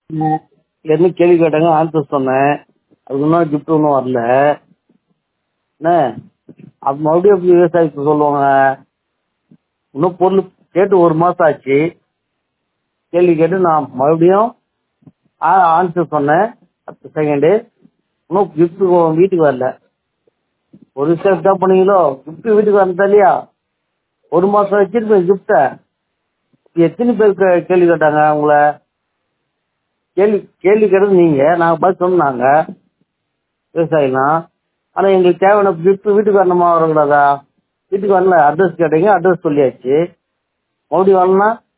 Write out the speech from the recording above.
என்ன கேள்வி கேட்டாங்க ஆன்சர் சொன்னேன் அதுக்கு இன்னும் கிஃப்ட் ஒன்றும் வரல என்ன அப்போ மறுபடியும் எப்படி விவசாயத்துக்கு சொல்லுவாங்க இன்னும் பொருள் கேட்டு ஒரு மாதம் ஆச்சு கேள்வி கேட்டு நான் மறுபடியும் ஆ ஆன்சர் சொன்னேன் அடுத்த செகண்டு இன்னும் கிஃப்ட் வீட்டுக்கு வரல ஒரு விஷயம் தான் பண்ணீங்களோ கிஃப்ட் வீட்டுக்கு வந்தா இல்லையா ஒரு மாதம் வச்சிருப்பேன் கிஃப்ட்டை எத்தனை பேர் கே- கேள்வி கேட்டாங்க உங்களை கேள்வி கேள்வி கேட்டது நீங்கள் நாங்கள் பார்த்து சொன்னாங்க விவசாயிலாம் ஆனால் எங்களுக்கு தேவையான கிஃப்ட் வீட்டுக்கு வரணுமா வரக்கூடாதா வீட்டுக்கு வரல அட்ரஸ் கேட்டீங்க அட்ரஸ் சொல்லியாச்சு மறுபடியும் வரணும்னா